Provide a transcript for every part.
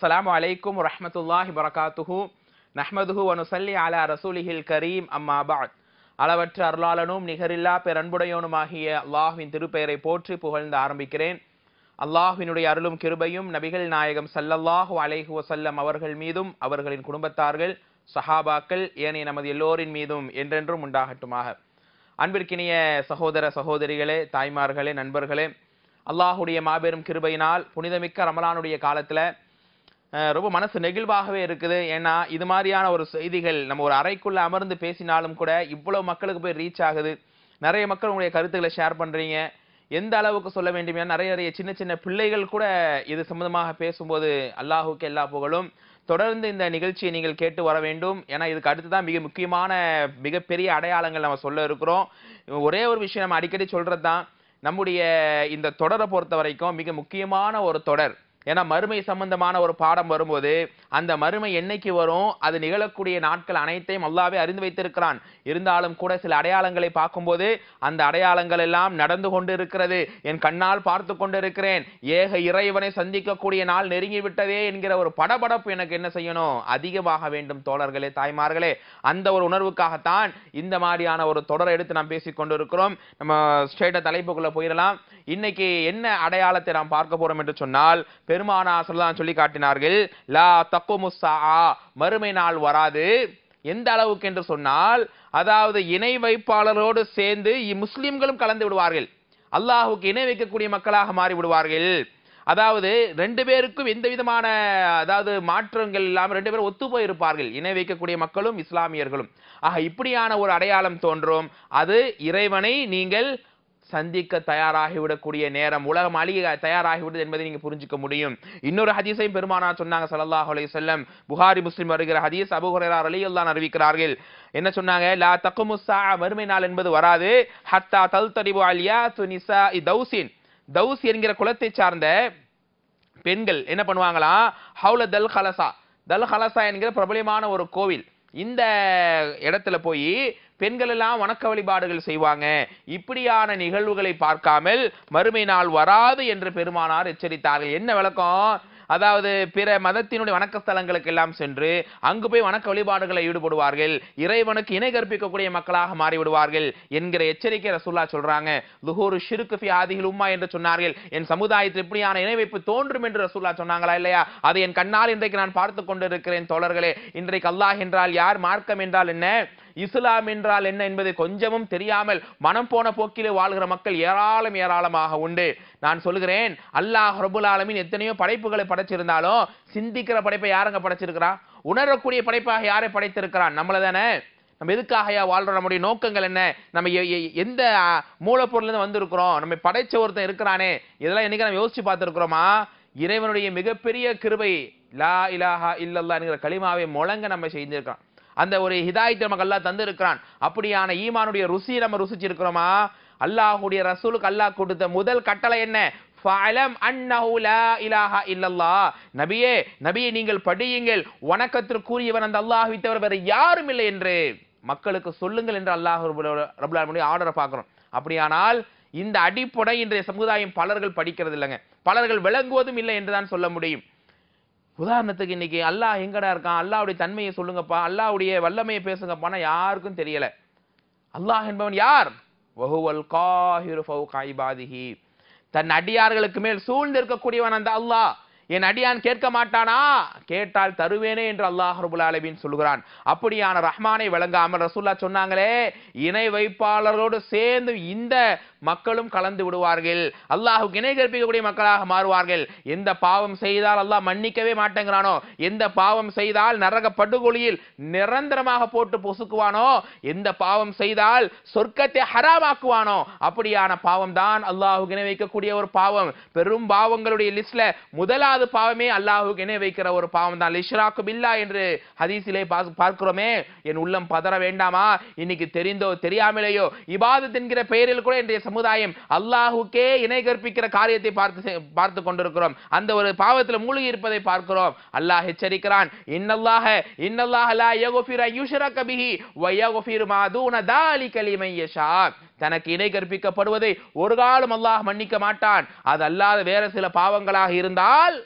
அஸ்ஸலாமு அலைக்கும் வரஹ்மத்துல்லாஹி வரகாத்துஹு நஹ்மதுஹு வனுசல்லி அலா ரசூலிஹில் கரீம் அம்மா பாத் அளவற்ற அருளாளனும் நிகரில்லா பேரன்புடையோனுமாகிய அல்லாஹ்வின் திருப்பெயரை போற்றி புகழ்ந்து ஆரம்பிக்கிறேன் அல்லாஹ்வினுடைய அருளும் கிருபையும் நபிகள் நாயகம் ஸல்லல்லாஹு அலைஹி வஸல்லம் அவர்கள் மீதும் அவர்களின் குடும்பத்தார்கள் சஹாபாக்கள் ஏனைய நமது எல்லோரின் மீதும் என்றென்றும் உண்டாகட்டுமாக அன்பிற்கினிய சகோதர சகோதரிகளே தாய்மார்களே நண்பர்களே அல்லாஹுடைய மாபெரும் கிருபையினால் புனிதமிக்க ரமலானுடைய காலத்துல அஹ், ரொம்ப மனசு நெகிழ்வாகவே இருக்குது ஏன்னா இது மாதிரியான ஒரு செய்திகள் நம்ம ஒரு அறைக்குள்ள அமர்ந்து பேசினாலும் கூட இவ்வளவு மக்களுக்கு போய் ரீச் ஆகுது நிறைய மக்கள் உங்களுடைய கருத்துக்களை ஷேர் பண்றீங்க எந்த அளவுக்கு சொல்ல வேண்டுமே நிறைய நிறைய சின்ன சின்ன பிள்ளைகள் கூட இது சம்பந்தமாக பேசும்போது அல்லாஹுக்கு எல்லா புகழும் தொடர்ந்து இந்த நிகழ்ச்சியை நீங்கள் கேட்டு வர வேண்டும் ஏன்னா இதுக்கு அடுத்துதான் மிக முக்கியமான மிகப்பெரிய அடையாளங்கள் நம்ம சொல்ல இருக்கிறோம் ஒரே ஒரு விஷயம் நம்ம அடிக்கடி சொல்றது தான் நம்முடைய இந்த தொடரை பொறுத்த வரைக்கும் மிக முக்கியமான ஒரு தொடர் ஏன்னா மறுமை சம்பந்தமான ஒரு பாடம் வரும்போது அந்த மறுமை என்னைக்கு வரும் அது நிகழக்கூடிய நாட்கள் அனைத்தையும் அல்லாவே அறிந்து வைத்திருக்கிறான் இருந்தாலும் கூட சில அடையாளங்களை பார்க்கும்போது அந்த அடையாளங்கள் எல்லாம் நடந்து கொண்டு இருக்கிறது என் கண்ணால் பார்த்து கொண்டிருக்கிறேன் ஏக இறைவனை சந்திக்கக்கூடிய நாள் நெருங்கி விட்டதே என்கிற ஒரு படபடப்பு எனக்கு என்ன செய்யணும் அதிகமாக வேண்டும் தோழர்களே தாய்மார்களே அந்த ஒரு உணர்வுக்காகத்தான் இந்த மாதிரியான ஒரு தொடரை எடுத்து நாம் பேசிக் கொண்டிருக்கிறோம் நம்ம ஸ்ட்ரெயிட்டா தலைப்புக்குள்ள போயிடலாம் இன்னைக்கு என்ன அடையாளத்தை நாம் பார்க்க போறோம் என்று சொன்னால் பெருமானா சொல்லலாம் சொல்லி காட்டினார்கள் லா தக்குமுஸ்ஸா மறுமை நாள் வராது எந்த அளவுக்கு என்று சொன்னால் அதாவது இணை வைப்பாளரோடு சேர்ந்து முஸ்லிம்களும் கலந்து விடுவார்கள் அல்லாஹுக்கு இணை வைக்கக்கூடிய மக்களாக மாறி விடுவார்கள் அதாவது ரெண்டு பேருக்கும் எந்த விதமான அதாவது மாற்றங்கள் இல்லாமல் ரெண்டு பேரும் ஒத்து போயிருப்பார்கள் இணை வைக்கக்கூடிய மக்களும் இஸ்லாமியர்களும் ஆக இப்படியான ஒரு அடையாளம் தோன்றும் அது இறைவனை நீங்கள் சந்திக்க தயாராகிவிடக்கூடிய நேரம் உலகம் அழிய தயாராகிவிடுது என்பதை நீங்க புரிஞ்சுக்க முடியும் இன்னொரு ஹதீஸையும் பெருமானா சொன்னாங்க ஸல்லல்லாஹு அலைஹி வஸல்லம் புகாரி முஸ்லிம் வருகிற ஹதீஸ் அபூ ஹுரைரா ரலியல்லாஹு அறிவிக்கிறார்கள் என்ன சொன்னாங்க லா தக்குமு ஸாஅ மறுமை நாள் என்பது வராது ஹத்தா தல்தரிபு அலியாத்து நிசாஇ தௌசின் தௌஸ் என்கிற குலத்தை சார்ந்த பெண்கள் என்ன பண்ணுவாங்களாம் ஹவுல தல் ஹலசா தல் ஹலசா என்கிற பிரபலமான ஒரு கோவில் இந்த இடத்துல போய் பெண்கள் எல்லாம் வணக்க வழிபாடுகள் செய்வாங்க இப்படியான நிகழ்வுகளை பார்க்காமல் மறுமை நாள் வராது என்று பெருமானார் எச்சரித்தார்கள் என்ன விளக்கம் அதாவது பிற மதத்தினுடைய வணக்க ஸ்தலங்களுக்கு எல்லாம் சென்று அங்கு போய் வணக்க வழிபாடுகளை ஈடுபடுவார்கள் இறைவனுக்கு இணை கற்பிக்கக்கூடிய மக்களாக மாறிவிடுவார்கள் என்கிற எச்சரிக்கை ரசூல்லா சொல்றாங்க லுஹூரு ஷிருக்கு ஃபி ஆதிகள் உம்மா என்று சொன்னார்கள் என் சமுதாயத்தில் இப்படியான இணை வைப்பு தோன்றும் என்று ரசூல்லா சொன்னாங்களா இல்லையா அதை என் கண்ணால் இன்றைக்கு நான் பார்த்து கொண்டிருக்கிறேன் தோழர்களே இன்றைக்கு அல்லாஹ் என்றால் யார் மார்க்கம் என்றால் என்ன இஸ்லாம் என்றால் என்ன என்பதை கொஞ்சமும் தெரியாமல் மனம் போன போக்கிலே வாழ்கிற மக்கள் ஏராளம் ஏராளமாக உண்டு நான் சொல்கிறேன் அல்லாஹ் ரபுல் ஆலமீன் எத்தனையோ படைப்புகளை படைச்சிருந்தாலும் சிந்திக்கிற படைப்பை யாருங்க படைச்சிருக்கிறான் உணரக்கூடிய படைப்பாக யாரை படைத்திருக்கிறான் நம்மள தானே நம்ம எதுக்காகயா வாழ்றோம் நம்முடைய நோக்கங்கள் என்ன நம்ம எ- எ- எந்த அஹ், மூலப்பொருள்ல இருந்து வந்திருக்கிறோம் நம்ம படைச்ச ஒருத்தன் இருக்கிறானே இதெல்லாம் என்னைக்கு நம்ம யோசிச்சு பார்த்திருக்கிறோமா இறைவனுடைய மிகப்பெரிய கிருபை லா இலாஹா இல்லல்லா என்கிற களிமாவை முழங்க நம்ம செஞ்சிருக்கிறோம் அந்த ஒரு ஹிதாயத்தை நமக்கு அல்லாஹ் தந்திருக்கிறான் அப்படியான ஈமானுடைய ருசி நம்ம ருசிச்சிருக்கிறோமா அல்லாஹ்வுடைய ரசூலுக்கு அல்லாஹ் கொடுத்த முதல் கட்டளை என்ன ஃபஅலம் அன்னஹு லா இலாஹா இல்லல்லாஹ் நபியே நபியே நீங்கள் படியுங்கள் வணக்கத்திற்குரியவன் அந்த அல்லாஹ்வை தவிர வேற யாரும் இல்லை என்று மக்களுக்கு சொல்லுங்கள் என்று அல்லாஹ் ரபுல் ஆலமீனுடைய ஆர்டரை பார்க்கிறோம் அப்படியானால் இந்த அடிப்படை இன்றைய சமுதாயம் பலர்கள் படிக்கிறது இல்லைங்க பலர்கள் விளங்குவதும் இல்லை என்றுதான் சொல்ல முடியும் உதாரணத்துக்கு இன்னைக்கு அல்லாஹ் எங்கடா இருக்கான் அல்லாஹ்வுடைய தன்மையை சொல்லுங்கப்பா அல்லாஹ்வுடைய வல்லமையை பேசுங்கப்பான்னா யாருக்கும் தெரியல அல்லாஹ் என்பவன் யார் வஹுவல் காஹிரு ஃபௌக இபாதிஹி தன் அடியார்களுக்கு மேல் சூழ்ந்து இருக்கக்கூடியவன் அந்த அல்லாஹ் என் அடியான் கேட்க மாட்டானா கேட்டால் தருவேனே என்று அல்லாஹ் ரபுல் ஆலமீன் சொல்கிறான் அப்படியான ரஹ்மானை விளங்காமல் ரசூல்லா சொன்னாங்களே இணை வைப்பாளர்களோடு சேர்ந்து இந்த மக்களும் கலந்து விடுவார்கள் அல்லாஹுக்கு இணை கற்பிக்கக்கூடிய மக்களாக மாறுவார்கள் எந்த பாவம் செய்தால் அல்லாஹ் மன்னிக்கவே மாட்டேங்கிறானோ எந்த பாவம் செய்தால் நரக படுகொலியில் நிரந்தரமாக போட்டு பொசுக்குவானோ எந்த பாவம் செய்தால் சொர்க்கத்தை ஹராமாக்குவானோ அப்படியான பாவம் தான் அல்லாஹுக்கு இணை வைக்கக்கூடிய ஒரு பாவம் பெரும் பாவங்களுடைய லிஸ்ட்ல முதலாவது பாவமே அல்லாஹுக்கு இணை வைக்கிற ஒரு பாவம் தான் லிஷ்ராக்கு பில்லா என்று ஹதீஸிலே பாஸ்- பார்க்கிறோமே என் உள்ளம் பதற வேண்டாமா இன்னைக்கு தெரிந்தோ தெரியாமலேயோ இபாதத் என்கிற பெயரில் கூட இன்றைய சமுதாயம் அல்லாஹுக்கே இணை கற்பிக்கிற காரியத்தை பார்த்து செ- பார்த்து கொண்டிருக்கிறோம் அந்த ஒரு பாவத்துல மூழ்கி இருப்பதை பார்க்கிறோம் அல்லாஹ் எச்சரிக்கிறான் இன்னல்லாஹ இன்னல்லாஹ லா யக்ஃபிரு அன் யுஷ்ரக பிஹி வ யக்ஃபிரு மா தூன தாலிக லிமன் யஷா தனக்கு இணை கற்பிக்கப்படுவதை ஒரு காலம் அல்லாஹ் மன்னிக்க மாட்டான் அது அல்லாத வேற சில பாவங்களாக இருந்தால்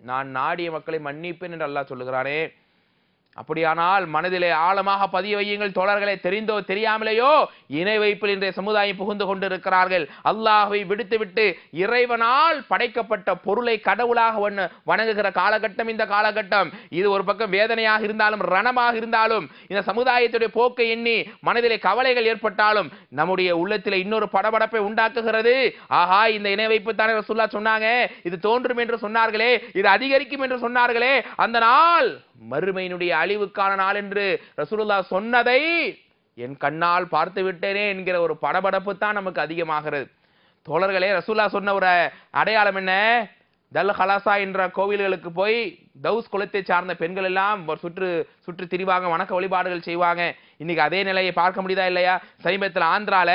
நான் நாடிய மக்களை மன்னிப்பேன் என்று அல்லாஹ் சொல்லுகிறானே அப்படியானால் மனதிலே ஆழமாக பதிய வையுங்கள் தோழர்களே தெரிந்தோ தெரியாமலேயோ இணை வைப்பில் இன்றைய சமுதாயம் புகுந்து கொண்டிருக்கிறார்கள் அல்லாஹ்வை விடுத்துவிட்டு இறைவனால் படைக்கப்பட்ட பொருளை கடவுளாக வண்ண- வணங்குகிற காலகட்டம் இந்த காலகட்டம் இது ஒரு பக்கம் வேதனையாக இருந்தாலும் ரணமாக இருந்தாலும் இந்த சமுதாயத்துடைய போக்கை எண்ணி மனதிலே கவலைகள் ஏற்பட்டாலும் நம்முடைய உள்ளத்திலே இன்னொரு படபடப்பை உண்டாக்குகிறது ஆஹா இந்த இணை வைப்பு தானே ரசூல்லா சொன்னாங்க இது தோன்றும் என்று சொன்னார்களே இது அதிகரிக்கும் என்று சொன்னார்களே அந்த நாள் மறுமையினுடைய அழிவுக்கான நாள் என்று ரசூலுல்லா சொன்னதை என் கண்ணால் பார்த்து விட்டேனே என்கிற ஒரு படபடப்பு தான் நமக்கு அதிகமாகிறது தோழர்களே ரசூல்லா சொன்ன ஒரு அடையாளம் என்ன தல் ஹலாசா என்ற கோவில்களுக்கு போய் தௌஸ் குலத்தை சார்ந்த பெண்கள் எல்லாம் ஒரு சுற்று சுற்று திரிவாங்க வணக்க வழிபாடுகள் செய்வாங்க இன்னைக்கு அதே நிலையை பார்க்க முடியுதா இல்லையா சமீபத்தில் ஆந்திரால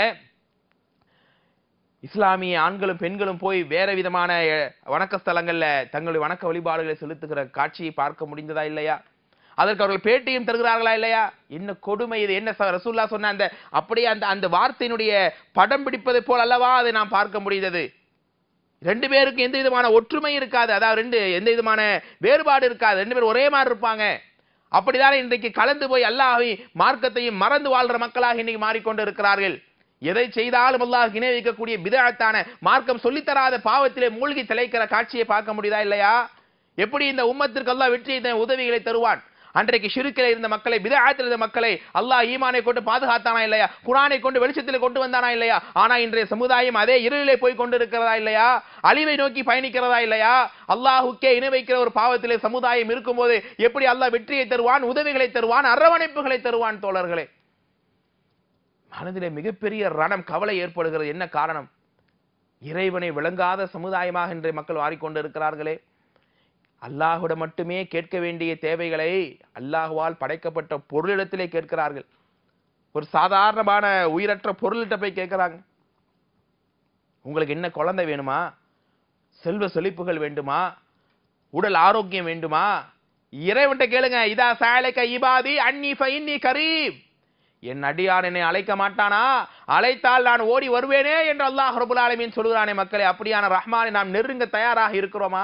இஸ்லாமிய ஆண்களும் பெண்களும் போய் வேற விதமான அஹ், வணக்க ஸ்தலங்கள்ல தங்களுடைய வணக்க வழிபாடுகளை செலுத்துகிற காட்சியை பார்க்க முடிந்ததா இல்லையா அதற்கு அவர்கள் பேட்டியும் தருகிறார்களா இல்லையா என்ன கொடுமை இது என்ன ச- ரசூல்லா சொன்ன அந்த அப்படியே அந்த அந்த வார்த்தையினுடைய படம் பிடிப்பதை போல் அல்லவா அதை நாம் பார்க்க முடிந்தது ரெண்டு பேருக்கு எந்த விதமான ஒற்றுமை இருக்காது அதாவது ரெண்டு எந்த விதமான வேறுபாடு இருக்காது ரெண்டு பேரும் ஒரே மாதிரி இருப்பாங்க அப்படிதானே இன்றைக்கு கலந்து போய் அல்லாஹ்வை மார்க்கத்தையும் மறந்து வாழ்ற மக்களாக இன்னைக்கு மாறிக்கொண்டு இருக்கிறார்கள் எதை செய்தாலும் அல்லாஹ் இணை வைக்கக்கூடிய பிதஅத்தான மார்க்கம் சொல்லித்தராத பாவத்திலே மூழ்கி திளைக்கிற காட்சியை பார்க்க முடியுதா இல்லையா எப்படி இந்த உம்மத்திற்கு அல்லாஹ் வெற்றியை தரும் உதவிகளை தருவான் அன்றைக்கு ஷிருக்கில் இருந்த மக்களை பிதஆத்தில் இருந்த மக்களை அல்லாஹ் ஈமானை கொண்டு பாதுகாத்தானா இல்லையா குரானை கொண்டு வெளிச்சத்தில் கொண்டு வந்தானா இல்லையா ஆனா இன்றைய சமுதாயம் அதே இருளிலே போய் கொண்டு இருக்கிறதா இல்லையா அழிவை நோக்கி பயணிக்கிறதா இல்லையா அல்லாஹுக்கே இணை வைக்கிற ஒரு பாவத்திலே சமுதாயம் இருக்கும்போது எப்படி அல்லாஹ் வெற்றியை தருவான் உதவிகளை தருவான் அரவணைப்புகளை தருவான் தோழர்களே மனதிலே மிகப்பெரிய ரணம் கவலை ஏற்படுகிறது என்ன காரணம் இறைவனை விளங்காத சமுதாயமாக இன்றைய மக்கள் மாறிக்கொண்டு இருக்கிறார்களே அல்லாஹுடன் மட்டுமே கேட்க வேண்டிய தேவைகளை அல்லாஹுவால் படைக்கப்பட்ட பொருளிடத்திலே கேட்கிறார்கள் ஒரு சாதாரணமான உயிரற்ற பொருளிட்ட போய் கேட்கிறாங்க உங்களுக்கு என்ன குழந்தை வேணுமா செல்வ செழிப்புகள் வேண்டுமா உடல் ஆரோக்கியம் வேண்டுமா இறைவன்ட்ட கேளுங்க இதா சாலைக்க இபாதி அன்னி ஃபைன்னி கரீப் என் அடியார் என்னை அழைக்க மாட்டானா அழைத்தால் நான் ஓடி வருவேனே என்று அல்லாஹ் ரபுல் ஆலமீன் சொல்கிறானே மக்களே அப்படியான ரஹ்மானை நாம் நெருங்க தயாராக இருக்கிறோமா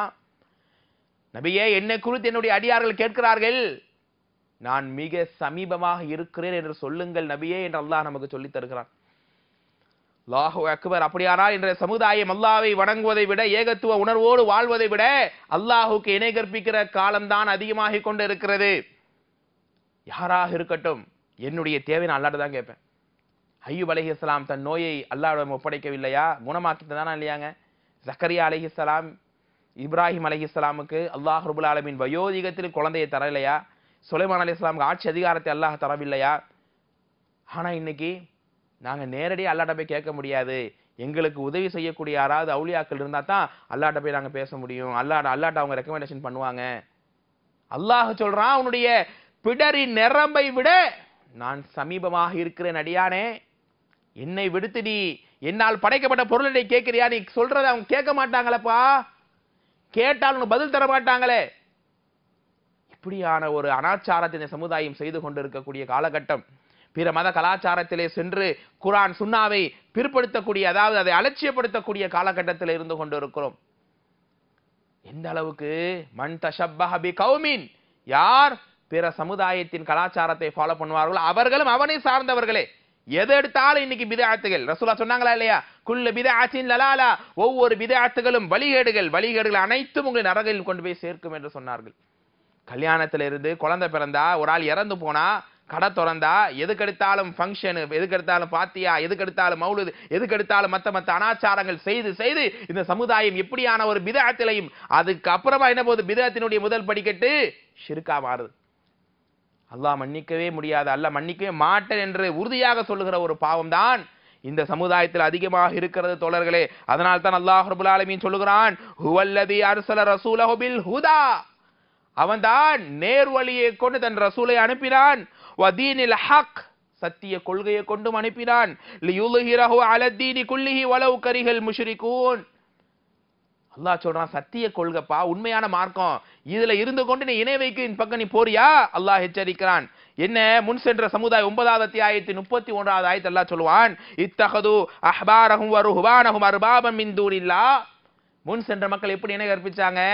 நபியே என்னை குறித்து என்னுடைய அடியார்கள் கேட்கிறார்கள் நான் மிக சமீபமாக இருக்கிறேன் என்று சொல்லுங்கள் நபியே என்று அல்லாஹ் நமக்கு சொல்லித் தருகிறான் அல்லாஹு அக்பர் அப்படியானால் இன்றைய சமுதாயம் அல்லாஹ்வை வணங்குவதை விட ஏகத்துவ உணர்வோடு வாழ்வதை விட அல்லாஹுக்கு இணை கற்பிக்கிற காலம்தான் அதிகமாகிக் கொண்டு இருக்கிறது யாராக இருக்கட்டும் என்னுடைய தேவை நான் அல்லாட்ட தான் கேட்பேன் ஐயூப் அலைஹிஸ்ஸலாம் தன் நோயை அல்லாஹ்விடம் ஒப்படைக்கவில்லையா குணமாக்கி தானா இல்லையாங்க ஜக்கரியா அலைஹிஸ்ஸலாம் இப்ராஹிம் அலைஹிஸ்ஸலாமுக்கு அல்லாஹ் ரபுல் ஆலமீன் வயோதிகத்தில் குழந்தையை தரலையா சுலைமான் அலைஹிஸ்ஸலாமுக்கு ஆட்சி அதிகாரத்தை அல்லாஹ் தரவில்லையா ஆனா இன்னைக்கு நாங்க நேரடியாக அல்லாட்ட போய் கேட்க முடியாது எங்களுக்கு உதவி செய்யக்கூடிய யாராவது அவுளியாக்கள் இருந்தா தான் அல்லாட்ட போய் நாங்க பேச முடியும் அல்லாட்ட அல்லாட்ட அவங்க ரெக்கமெண்டேஷன் பண்ணுவாங்க அல்லாஹ் சொல்றான் உன்னுடைய பிடரின் நிரம்பை விட நான் சமீபமாக இருக்கிறேன் அடியானே என்னை விடுத்து நீ என்னால் படைக்கப்பட்ட பொருளை கேட்கிறியா நீ சொல்றதை அவங்க கேட்க மாட்டாங்களப்பா கேட்டால் உனக்கு பதில் தர மாட்டாங்களே இப்படியான ஒரு அனாச்சாரத்தை இந்த சமுதாயம் செய்து கொண்டிருக்கக்கூடிய காலகட்டம் பிற மத கலாச்சாரத்திலே சென்று குரான் சுன்னாவை பிற்படுத்தக்கூடிய அதாவது அதை அலட்சியப்படுத்தக்கூடிய காலகட்டத்தில் இருந்து கொண்டிருக்கிறோம் எந்த அளவுக்கு மன் தஷப்பஹ பி கௌமின் யார் பிற சமுதாயத்தின் கலாச்சாரத்தை ஃபாலோ பண்ணுவார்களோ அவர்களும் அவனை சார்ந்தவர்களே எது எடுத்தாலும் இன்னைக்கு பிதஆத்துகள் ரசூலா சொன்னாங்களா இல்லையா குல்ல பிதஆத்தின் லலாலா ஒவ்வொரு பிதஆத்துகளும் வழிகேடுகள் வழிகேடுகள் அனைத்தும் உங்களை நரகில் கொண்டு போய் சேர்க்கும் என்று சொன்னார்கள் கல்யாணத்துல இருந்து குழந்தை பிறந்தா ஒரு ஆள் இறந்து போனா கடை திறந்தா எதுக்கெடுத்தாலும் ஃபங்க்ஷனு எதுக்கெடுத்தாலும் பாத்தியா எதுக்கெடுத்தாலும் மௌலுது எதுக்கெடுத்தாலும் மத்த மத்த அனாச்சாரங்கள் செய்து செய்து இந்த சமுதாயம் எப்படியான ஒரு பிதஅத்திலையும் அதுக்கு அப்புறமா என்ன போகுது பிதஅத்தினுடைய முதல் படிக்கட்டு ஷிர்கா மாறுது அல்லாஹ் மன்னிக்கவே முடியாது அல்லாஹ் மன்னிக்கவே மாட்டேன் என்று உறுதியாக சொல்லுகிற ஒரு பாவம் தான் இந்த சமுதாயத்தில் அதிகமாக இருக்கிறது தோழர்களே அதனால் தான் அல்லாஹ் ரபுல் ஆலமீன் சொல்லுகிறான் ஹுவல்லதி அர்சல ரசூலஹு பில் ஹுதா அவன்தான் நேர்வழியை கொண்டு தன் ரசூலை அனுப்பினான் வதீனில் ஹக் சத்திய கொள்கையை கொண்டும் அனுப்பினான் லியுலுஹிரஹு அலத்தீனி குல்லிஹி வலவு கரிகள் முஷ்ரிகூன் அல்லாஹ் சொல்றான் சத்திய கொள்கைப்பா உண்மையான மார்க்கம் இதுல இருந்து கொண்டு நீ இணை வைக்கும் பக்கம் நீ போறியா அல்லாஹ் எச்சரிக்கிறான் என்ன முன் சென்ற சமுதாய ஒன்பதாவது அத்தியாயத்தின் முப்பத்தி ஒன்றாவது ஆயத்து அல்லாஹ் சொல்லுவான் இத்தகது அஹ்பாரஹும் வருஹுபானஹும் அர்பாபம் மின் தூனில்லா முன் சென்ற மக்கள் எப்படி இணை கற்பிச்சாங்க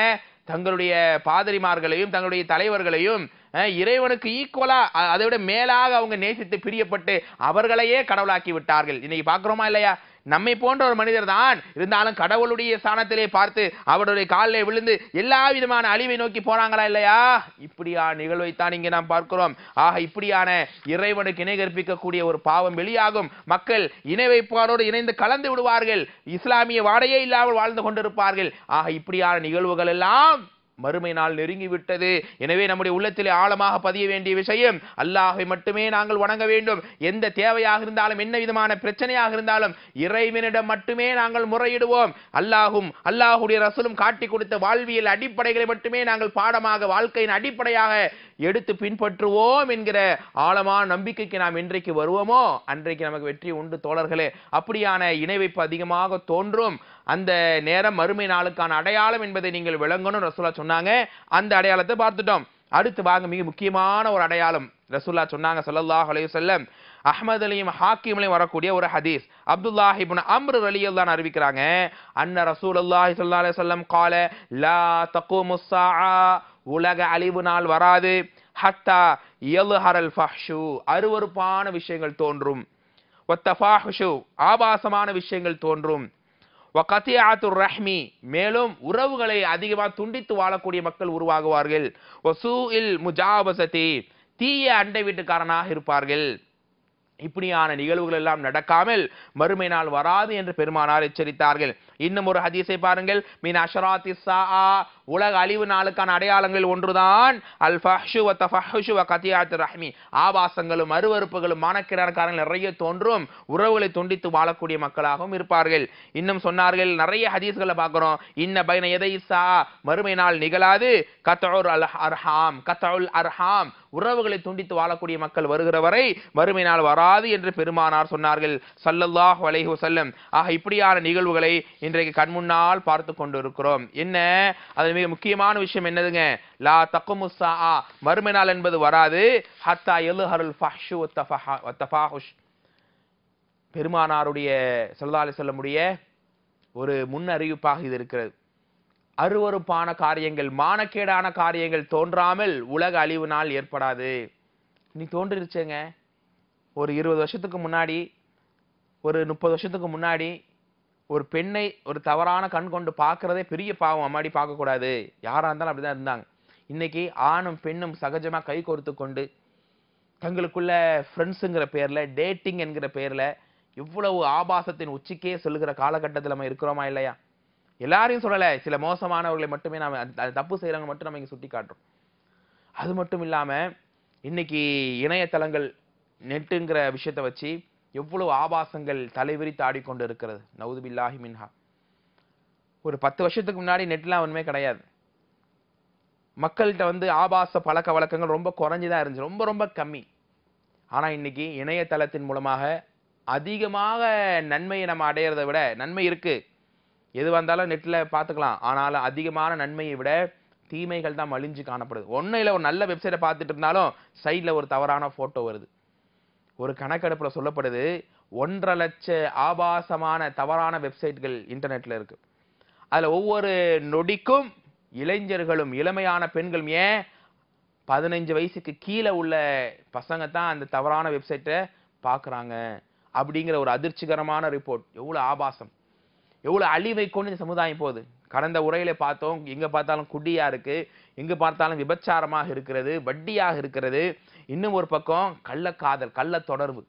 தங்களுடைய பாதிரிமார்களையும் தங்களுடைய தலைவர்களையும் அஹ், இறைவனுக்கு ஈக்குவலா அதை விட மேலாக அவங்க நேசித்து பிரியப்பட்டு அவர்களையே கடவுளாக்கி விட்டார்கள் இன்னைக்கு பார்க்கிறோமா இல்லையா நம்மை போன்ற ஒரு மனிதர் தான் இருந்தாலும் கடவுளுடைய ஸ்தானத்திலே பார்த்து அவருடைய காலிலே விழுந்து எல்லா விதமான அழிவை நோக்கி போனாங்களா இல்லையா இப்படியான நிகழ்வைத்தான் இங்கே நாம் பார்க்கிறோம் ஆக இப்படியான இறைவனுக்கு இணை கற்பிக்கக்கூடிய ஒரு பாவம் வெளியாகும் மக்கள் இணை வைப்பாரோடு இணைந்து கலந்து விடுவார்கள் இஸ்லாமிய வாடையே இல்லாமல் வாழ்ந்து கொண்டிருப்பார்கள் ஆக இப்படியான நிகழ்வுகள் எல்லாம் மறுமை நாள் நெருங்கி விட்டது எனவே நம்முடைய உள்ளத்திலே ஆழமாக பதிய வேண்டிய விஷயம் அல்லாஹை மட்டுமே நாங்கள் வணங்க வேண்டும் எந்த தேவையாக இருந்தாலும் என்ன விதமான பிரச்சனையாக இருந்தாலும் இறைவனிடம் மட்டுமே நாங்கள் முறையிடுவோம் அல்லாஹும் அல்லாஹுடைய ரசூலும் காட்டி கொடுத்த வாழ்வியல் அடிப்படைகளை மட்டுமே நாங்கள் பாடமாக வாழ்க்கையின் அடிப்படையாக எடுத்து பின்பற்றுவோம் என்கிற ஆழமான நம்பிக்கைக்கு நாம் என்றைக்கு வருவோமோ அன்றைக்கு நமக்கு வெற்றி உண்டு தோழர்களே அப்படியான இணை வைப்பு அதிகமாக தோன்றும் அந்த நேரம் மறுமை நாளுக்கான அடையாளம் என்பதை நீங்கள் விளங்கணும் ரசூலா சொன்னாங்க அந்த அடையாளத்தை பார்த்துட்டோம் அடுத்து வாங்க மிக முக்கியமான ஒரு அடையாளம் ரசூல்லா சொன்னாங்க ஸல்லல்லாஹு அலைஹி வஸல்லம் அஹ்மத் அலியும் ஹாக்கிம்லையும் வரக்கூடிய ஒரு ஹதீஸ் அப்துல்லாஹ் இப்னு அம்ர் ரலியல்லாஹு தான் அறிவிக்கிறாங்க அன்ன ரசூலுல்லாஹி ஸல்லல்லாஹு அலைஹி வஸல்லம் قال லா தகூமு الساعه உலக அழிவு நாள் வராது ஹத்தா யல்ஹரல் ஃபஹ்ஷு அருவருப்பான விஷயங்கள் தோன்றும் வத்தஃபாஹுஷு ஆபாசமான விஷயங்கள் தோன்றும் வகத்தியாத்துர் ரஹ்மி மேலும் உறவுகளை அதிகமாக துண்டித்து வாழக்கூடிய மக்கள் உருவாகுவார்கள் வசூஇல் முஜாபசதி தீய அண்டை வீட்டுக்காரனாக இருப்பார்கள் இப்படியான நிகழ்வுகள் எல்லாம் நடக்காமல் மறுமை நாள் வராது என்று பெருமானார் எச்சரித்தார்கள் இன்னும் ஒரு ஹதீஸை பாருங்கள் மீன் அஷராத்தி சாஆ உலக அழிவு நாளுக்கான அடையாளங்கள் ஒன்றுதான் அல் ஃபஹ்ஷு வ தஃபஹ்ஷு வ கத்தியாத் ரஹ்மி ஆபாசங்களும் அருவருப்புகளும் மானக்கிடக்காரங்கள் நிறைய தோன்றும் உறவுகளை துண்டித்து வாழக்கூடிய மக்களாகவும் இருப்பார்கள் இன்னும் சொன்னார்கள் நிறைய ஹதீஸ்களை பார்க்கிறோம் இன்ன பைன எதை சா மறுமை நாள் நிகழாது கத்தவுல் அல் அர்ஹாம் கத்தவுல் அர்ஹாம் உறவுகளை துண்டித்து வாழக்கூடிய மக்கள் வருகிற வரை மறுமை நாள் வராது என்று பெருமானார் சொன்னார்கள் ஸல்லல்லாஹு அலைஹி வஸல்லம் ஆக இப்படியான நிகழ்வுகளை இன்றைக்கு கண்முன்னால் பார்த்து கொண்டிருக்கிறோம் என்ன அது மிக முக்கியமான விஷயம் என்னதுங்க லா தக்குமு ஸாஆ மறுமை நாள் என்பது வராது ஹத்தா யல்ஹருல் ஃபஹ்ஷு வத்தஃபஹா- வத்தஃபாஹுஷ் பெருமானாருடைய ஸல்லல்லாஹு அலைஹி வஸல்லமுடைய ஒரு முன் அறிவிப்பாக இது இருக்கிறது அருவருப்பான காரியங்கள் மானக்கேடான காரியங்கள் தோன்றாமல் உலக அழிவு நாள் ஏற்படாது நீ தோன்றிருச்சேங்க ஒரு இருபது வருஷத்துக்கு முன்னாடி ஒரு முப்பது வருஷத்துக்கு முன்னாடி ஒரு பெண்ணை ஒரு தவறான கண் கொண்டு பார்க்கறதே பெரிய பாவம் அம்மாடி பார்க்கக்கூடாது யாரா இருந்தாலும் அப்படிதான் இருந்தாங்க இன்னைக்கு ஆணும் பெண்ணும் சகஜமா கை கோர்த்து கொண்டு தங்களுக்குள்ள ஃப்ரெண்ட்ஸுங்கிற பேர்ல டேட்டிங் என்கிற பேர்ல இவ்வளவு ஆபாசத்தின் உச்சிக்கே சொல்லுகிற காலகட்டத்தில் நம்ம இருக்கிறோமா இல்லையா எல்லாரையும் சொல்லல சில மோசமானவர்களை மட்டுமே நாம அந்த- அந்த தப்பு செய்யறவங்க மட்டும் நம்ம இங்க சுட்டி காட்டுறோம் அது மட்டும் இல்லாம இன்னைக்கு இணையதளங்கள் நெட்டுங்கிற விஷயத்தை வச்சு எவ்வளவு ஆபாசங்கள் தலைவிரித்து ஆடிக்கொண்டு இருக்கிறது நவுது பில்லாஹி மின்ஹா ஒரு பத்து வருஷத்துக்கு முன்னாடி நெட்லாம் ஒண்ணுமே கிடையாது மக்கள்கிட்ட வந்து ஆபாச பழக்க வழக்கங்கள் ரொம்ப குறைஞ்சுதான் இருந்துச்சு ரொம்ப ரொம்ப கம்மி ஆனா இன்னைக்கு இணையதளத்தின் மூலமாக அதிகமாக நன்மையை நம்ம அடையிறதை விட நன்மை இருக்கு எது வந்தாலும் நெட்ல பார்த்துக்கலாம் ஆனாலும் அதிகமான நன்மையை விட தீமைகள் தான் மலிஞ்சு காணப்படுது ஒன்றும் இல்லை ஒரு நல்ல வெப்சைட்டை பார்த்துட்டு இருந்தாலும் சைடில் ஒரு தவறான ஃபோட்டோ வருது ஒரு கணக்கெடுப்புல சொல்லப்படுது ஒன்றரை லட்ச ஆபாசமான தவறான வெப்சைட்கள் இன்டர்நெட்ல இருக்கு அதுல ஒவ்வொரு நொடிக்கும் இளைஞர்களும் இளமையான பெண்களும் ஏன் பதினஞ்சு வயசுக்கு கீழே உள்ள பசங்க தான் அந்த தவறான வெப்சைட்டை பார்க்கறாங்க அப்படிங்கிற ஒரு அதிர்ச்சிகரமான ரிப்போர்ட் எவ்வளவு ஆபாசம் எவ்வளவு அழிவை கொண்டு இந்த சமுதாயம் போகுது கடந்த உரையில பார்த்தோம் எங்க பார்த்தாலும் குடியா இருக்கு எங்க பார்த்தாலும் விபச்சாரமாக இருக்கிறது வட்டியாக இருக்கிறது இன்னும் ஒரு பக்கம் கள்ளக்காதல் கள்ள தொடர்பு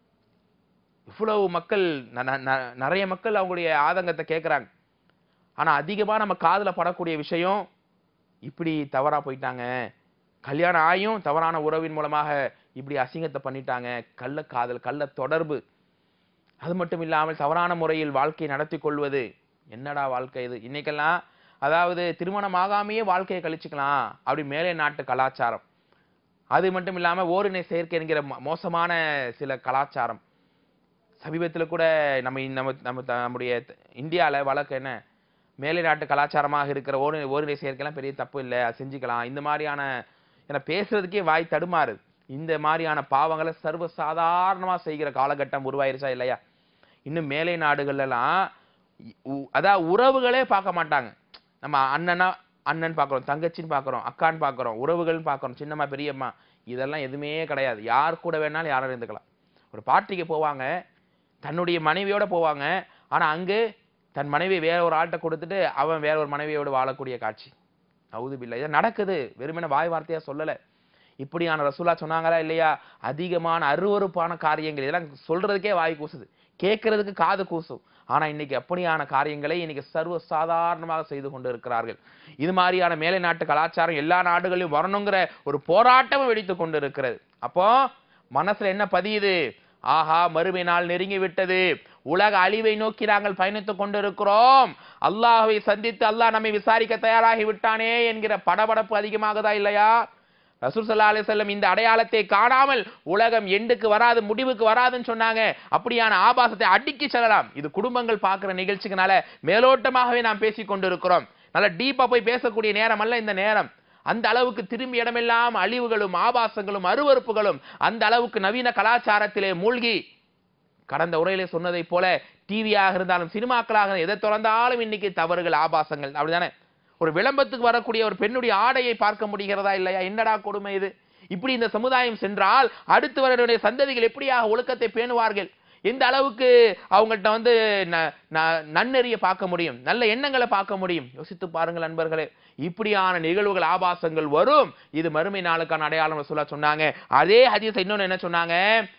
இவ்வளவு மக்கள் ந- ந- ந- நிறைய மக்கள் அவங்களுடைய ஆதங்கத்தை கேட்குறாங்க ஆனா அதிகமா நம்ம காதுல படக்கூடிய விஷயம் இப்படி தவறா போயிட்டாங்க கல்யாணம் ஆயும் தவறான உறவின் மூலமாக இப்படி அசிங்கத்தை பண்ணிட்டாங்க கள்ள காதல் கள்ள தொடர்பு அது மட்டும் இல்லாமல் தவறான முறையில் வாழ்க்கையை நடத்தி கொள்வது என்னடா வாழ்க்கை இது இன்னைக்கெல்லாம் அதாவது திருமணம் ஆகாமையே வாழ்க்கையை கழிச்சுக்கலாம் அப்படி மேலே நாட்டு கலாச்சாரம் அது மட்டும் இல்லாம ஓரினை சேர்க்கை என்கிற மோ- மோசமான சில கலாச்சாரம் சமீபத்துல கூட நம்ம இ- நம்ம நம்ம த- நம்முடைய த- இந்தியால வழக்கு என்ன மேலை நாட்டு கலாச்சாரமாக இருக்கிற ஓரினை ஓரினை சேர்க்கைலாம் பெரிய தப்பு இல்லை அது செஞ்சுக்கலாம் இந்த மாதிரியான ஏன்னா பேசுறதுக்கே வாய் தடுமாறு இந்த மாதிரியான பாவங்களை சர்வ சாதாரணமா செய்கிற காலகட்டம் உருவாயிருச்சா இல்லையா இன்னும் மேலை நாடுகள்ல எல்லாம் இ- உ- அதான் உறவுகளே பார்க்க மாட்டாங்க நம்ம அண்ணனா அண்ணன் பார்க்குறோம் தங்கச்சின்னு பார்க்குறோம் அக்கான்னு பார்க்குறோம் உறவுகள்னு பார்க்குறோம் சின்னம்மா பெரியம்மா இதெல்லாம் எதுவுமே கிடையாது யார் கூட வேணாலும் யாரும் இருந்துக்கலாம் ஒரு பார்ட்டிக்கு போவாங்க தன்னுடைய மனைவியோட போவாங்க ஆனா அங்கு தன் மனைவி வேற ஒரு ஆள்கிட்ட கொடுத்துட்டு அவன் வேற ஒரு மனைவியோடு வாழக்கூடிய காட்சி அவுதுபில்லை இது நடக்குது வெறுமனே வாய் வார்த்தையா சொல்லல இப்படியான ரசூலா சொன்னாங்களா இல்லையா அதிகமான அருவருப்பான காரியங்கள் இதெல்லாம் சொல்றதுக்கே வாய் கூசுது கேட்கறதுக்கு காது கூசும் ஆனா இன்னைக்கு அப்படியான காரியங்களை இன்னைக்கு சர்வ சாதாரணமாக செய்து கொண்டு இருக்கிறார்கள் இது மாதிரியான மேலை நாட்டு கலாச்சாரம் எல்லா நாடுகளிலும் வரணுங்கிற ஒரு போராட்டமும் வெடித்து கொண்டு இருக்கிறது அப்போ மனசுல என்ன பதியுது ஆஹா மறுமை நாள் நெருங்கி விட்டது உலக அழிவை நோக்கி நாங்கள் பயணித்துக் கொண்டிருக்கிறோம் அல்லாஹ்வை சந்தித்து அல்லாஹ் நம்மை விசாரிக்க தயாராகி விட்டானே என்கிற படபடப்பு அதிகமாகுதா இல்லையா ரசூல் ஸல்லல்லாஹு அலைஹி வஸல்லம் இந்த அடையாளத்தை காணாமல் உலகம் எண்டுக்கு வராது முடிவுக்கு வராதுன்னு சொன்னாங்க அப்படியான ஆபாசத்தை அடுக்கி செல்லலாம் இது குடும்பங்கள் பார்க்கிற நிகழ்ச்சிக்குனால மேலோட்டமாகவே நாம் பேசிக் கொண்டிருக்கிறோம் நல்ல டீப்பா போய் பேசக்கூடிய நேரம் அல்ல இந்த நேரம் அந்த அளவுக்கு திரும்பி இடமெல்லாம் அழிவுகளும் ஆபாசங்களும் அருவருப்புகளும் அந்த அளவுக்கு நவீன கலாச்சாரத்திலே மூழ்கி கடந்த உரையிலே சொன்னதைப் போல டிவியாக இருந்தாலும் சினிமாக்களாக எதை திறந்தாலும் இன்னைக்கு தவறுகள் ஆபாசங்கள் அப்படிதானே ஒரு விளம்பரத்துக்கு வரக்கூடிய ஒரு பெண்ணுடைய ஆடையை பார்க்க முடிகிறதா இல்லையா என்னடா கொடுமை இது இப்படி இந்த சமுதாயம் சென்றால் அடுத்து வரக்கூடிய சந்ததிகள் எப்படியாக ஒழுக்கத்தை பேணுவார்கள் எந்த அளவுக்கு அவங்கள்ட்ட வந்து ந- ந- நன்னெறிய பார்க்க முடியும் நல்ல எண்ணங்களை பார்க்க முடியும் யோசித்து பாருங்கள் நண்பர்களே இப்படியான நிகழ்வுகள் ஆபாசங்கள் வரும் இது மறுமை நாளுக்கான அடையாளம் சொல்ல சொன்னாங்க அதே ஹதீஸ் இன்னொன்னு என்ன சொன்னாங்க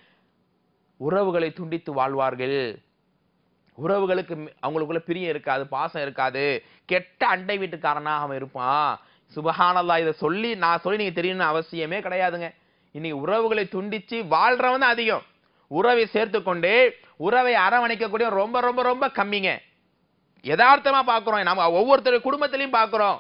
உறவுகளை துண்டித்து வாழ்வார்கள் உறவுகளுக்கு மி- அவங்களுக்குள்ள பிரியம் இருக்காது பாசம் இருக்காது கெட்ட அண்டை வீட்டுக்காரனாக அவன் இருப்பான் சுபஹானல்லா இதை சொல்லி நான் சொல்லி நீங்க தெரியணும்னு அவசியமே கிடையாதுங்க இன்னைக்கு உறவுகளை துண்டிச்சு வாழ்றவன் தான் அதிகம் உறவை சேர்த்து கொண்டு உறவை அரவணைக்கக்கூடிய ரொம்ப ரொம்ப ரொம்ப கம்மிங்க யதார்த்தமா பார்க்கிறோம் நம்ம ஒவ்வொருத்தர் குடும்பத்திலையும் பார்க்கிறோம்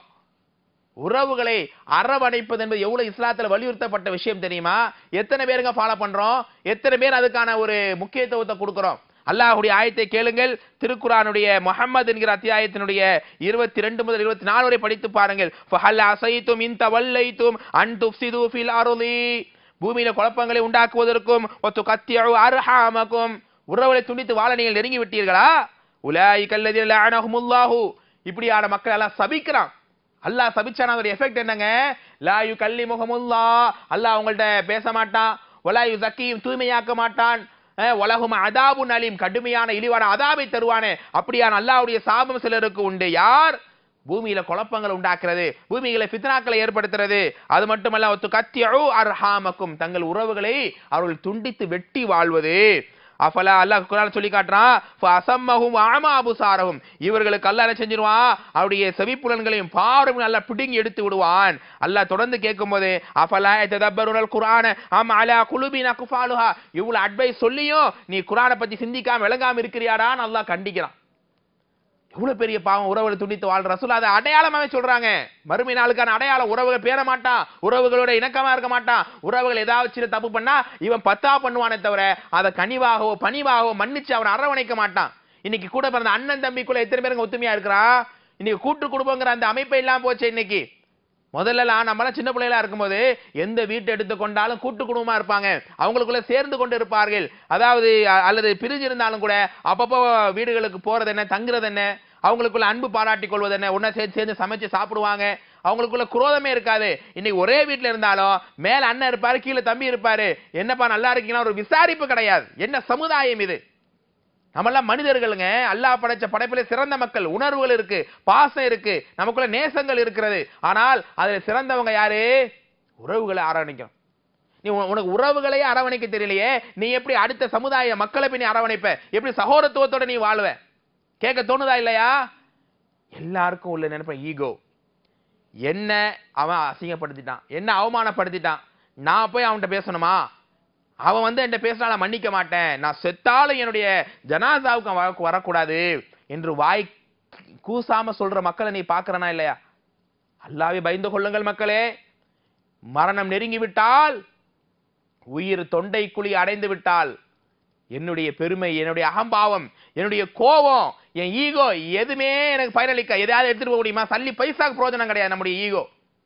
உறவுகளை அரவணைப்பது என்பது எவ்வளவு இஸ்லாத்துல வலியுறுத்தப்பட்ட விஷயம் தெரியுமா எத்தனை பேருங்க ஃபாலோ பண்றோம் எத்தனை பேர் அதுக்கான ஒரு முக்கியத்துவத்தை கொடுக்கிறோம் அல்லாஹ்வுடைய ஆயத்தை கேளுங்கள் திருக்குரானுடைய முஹம்மது என்கிற அத்தியாயத்தினுடைய இருபத்தி ரெண்டு முதல் இருபத்தி நாலு வரை படித்து பாருங்கள் ஃபஹல் அசைத்தும் இன் தவல்லைத்தும் அன் துஃப்சிது ஃபில் அருளி பூமியில குழப்பங்களை உண்டாக்குவதற்கும் ஒத்து கத்தியு அர்ஹாமக்கும் உறவுகளை துண்டித்து வாழ நீங்கள் நெருங்கி விட்டீர்களா உலாய் கல்லதில் லஅனஹுமுல்லாஹு இப்படியான மக்கள் எல்லாம் சபிக்கிறான் அல்லாஹ் சபிச்சான ஒரு எஃபெக்ட் என்னங்க லா யு கல்லி முகமுல்லா அல்லாஹ் அவங்கள்ட்ட பேச மாட்டான் ஒலா யு சக்கியும் தூய்மையாக்க மாட்டான் அஹ், வலகும் அதாபுன் அலீம் கடுமையான இழிவான அதாபை தருவானே அப்படியான அல்லாஹ்வுடைய சாபம் சிலருக்கு உண்டு யார் பூமியில குழப்பங்களை உண்டாக்குறது பூமியில ஃபித்னாக்களை ஏற்படுத்துறது அது மட்டுமல்ல ஒத்து கத்தியு அர்ஹாமக்கும் தங்கள் உறவுகளை அவர்கள் துண்டித்து வெட்டி வாழ்வது அஃபலா அல்லாஹ் குரான் சொல்லி காட்டுறான் ஃபஅசம்மஹும் அமா அபுசாரஹும் இவர்களுக்கு அல்லாஹ் என்ன செஞ்சிருவான் அவருடைய செவிப்புலன்களையும் பார்வையும் நல்லா பிடுங்கி எடுத்து விடுவான் அல்லாஹ் தொடர்ந்து கேட்கும்போது அஃபலா யததப்பருனல் குர்ஆன அம் அலா குலுபின் அக்ஃபாலுஹா இவ்வளவு அட்வைஸ் சொல்லியும் நீ குர்ஆனை பத்தி சிந்திக்காம விளங்காம இருக்கிறியாடான்னு அல்லாஹ் கண்டிக்கிறான் எவ்வளவு பெரிய பாவம் உறவுகளை துண்டித்து வாழ்ற ரசூல் அதை அடையாளமாவே சொல்றாங்க மறுமை நாளுக்கான அடையாளம் உறவுகள் பேர மாட்டான் உறவுகளோட இணக்கமா இருக்க மாட்டான் உறவுகள் ஏதாவது சின்ன தப்பு பண்ணா இவன் பத்தா பண்ணுவானே தவிர அதை கனிவாகவோ பணிவாகவோ மன்னிச்சு அவனை அரவணைக்க மாட்டான் இன்னைக்கு கூட பிறந்த அண்ணன் தம்பிக்குள்ள எத்தனை பேருங்க ஒத்துமையா இருக்கிறான் இன்னைக்கு கூட்டு குடும்பங்கிற அந்த அமைப்பே இல்லாம போச்சு இன்னைக்கு முதல்லலாம் நம்மளாம் சின்ன பிள்ளைகளா இருக்கும்போது எந்த வீட்டை எடுத்துக்கொண்டாலும் கூட்டு குடும்பமா இருப்பாங்க அவங்களுக்குள்ள சேர்ந்து கொண்டு இருப்பார்கள் அதாவது அ- அல்லது பிரிஞ்சு இருந்தாலும் கூட அப்பப்போ வீடுகளுக்கு போறது என்ன தங்குறது என்ன அவங்களுக்குள்ள அன்பு பாராட்டிக் கொள்வது என்ன ஒன்னா சேர்ந்து சேர்ந்து சமைச்சு சாப்பிடுவாங்க அவங்களுக்குள்ள குரோதமே இருக்காது இன்னைக்கு ஒரே வீட்ல இருந்தாலும் மேல அண்ணன் இருப்பாரு கீழே தம்பி இருப்பாரு என்னப்பா நல்லா இருக்கீங்களா ஒரு விசாரிப்பு கிடையாது என்ன சமுதாயம் இது நம்மெல்லாம் மனிதர்களுங்க அல்லாஹ் படைச்ச படைப்பிலே சிறந்த மக்கள் உணர்வுகள் இருக்கு பாசம் இருக்கு நமக்குள்ள நேசங்கள் இருக்கிறது ஆனால் அதுல சிறந்தவங்க யாரு உறவுகளை அரவணைக்கணும் நீ உன- உனக்கு உறவுகளையே அரவணைக்க தெரியலையே நீ எப்படி அடுத்த சமுதாய மக்களை போய் நீ அரவணைப்ப எப்படி சகோதரத்துவத்தோட நீ வாழ்வ கேட்க தோணுதா இல்லையா எல்லாருக்கும் உள்ள நினைப்ப ஈகோ என்ன அவன் அசிங்கப்படுத்திட்டான் என்ன அவமானப்படுத்திட்டான் நான் போய் அவன்கிட்ட பேசணுமா அவன் வந்து என்கிட்ட பேசினால மன்னிக்க மாட்டேன் நான் செத்தாலும் என்னுடைய ஜனாசாவுக்கு அவன் வர- வரக்கூடாது என்று வாய் கூசாம சொல்ற மக்களை நீ பார்க்கறனா இல்லையா அல்லாவே பயந்து கொள்ளுங்கள் மக்களே மரணம் நெருங்கி விட்டால் உயிர் தொண்டை குழி அடைந்து விட்டால் என்னுடைய பெருமை என்னுடைய அகம்பாவம் என்னுடைய கோபம் என் ஈகோ எதுவுமே எனக்கு பயனளிக்க எதையாவது எடுத்துட்டு போக முடியுமா சல்லி பைசாக்கு பிரயோஜனம் கிடையாது நம்முடைய ஈகோ